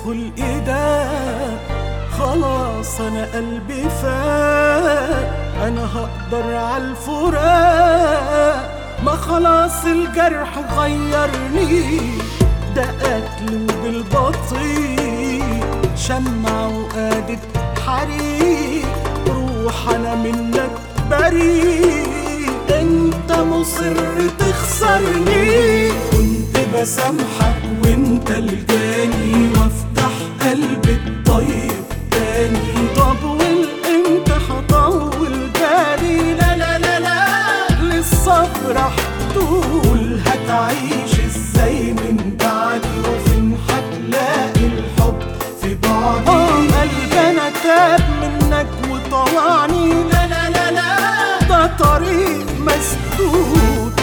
وخلقي ده خلاص انا قلبي فاق انا هقدر عالفراق ما خلاص الجرح غيرني ده قتل وبالبطيء شمع وقادة حريق روح انا منك بريء انت مصر تخسرني كنت بسامحك وانت الجاني وافتح قلبي الطيب تاني طب والامتى هطول بالي لا لا لا لا للصبر حدود هتعيش ازاي من بعدي وفين هتلاقي الحب في بعدي قلبي انا تاب منك وطلعني لا لا لا لا ده طريق مسدود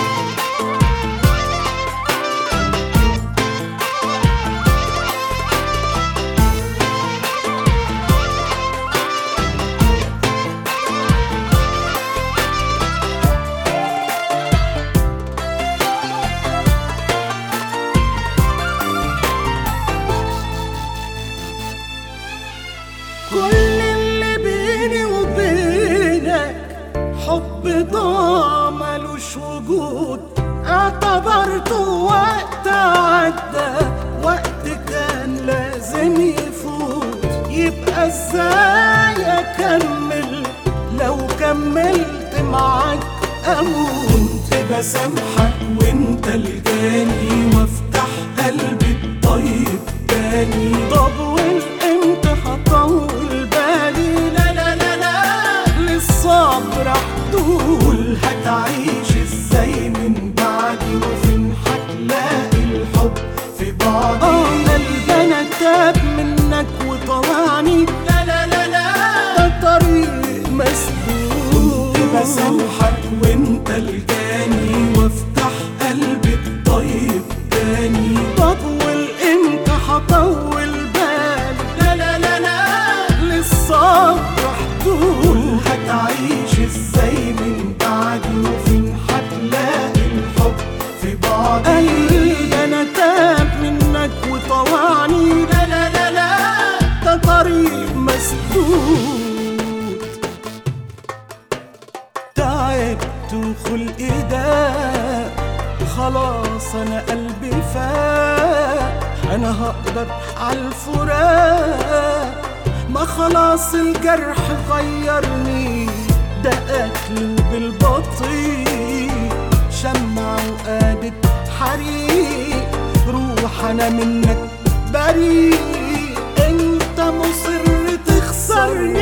كل اللي بيني وبينك حب ضاع ملوش وجود اعتبرته وقت عدى وقت كان لازم يفوت يبقى ازاي اكمل لو كملت معاك اموت كنت بسامحك وانت الجاني وافتح قلبي الطيب تاني طب والامتى هطول بالي لا لا لا لا للصبر حدود هتعيش ازاي من بعدي وفين هتلاقي الحب في بعضي اه قلبي انا تاب منك وطلعني لا لا لا لا ده طريق مسدود كنت بسامحك وانت الجاني وافتح قلبي الطيب تاني طب والامتى هطول بالي لا لا لا لا للصبر حدود هتعيش ازاي من بعدي وفين هتلاقي الحب في بعضي قلبي انا تاب منك وطوعني لا لا لا لا ده طريق مسدود تعبت وخلقي ده خلاص انا قلبي فاق انا هقدر عالفراق ما خلاص الجرح غيرني ده قتل بالبطيء شمع وقادة حريق روح انا منك بريء انت مصر تخسرني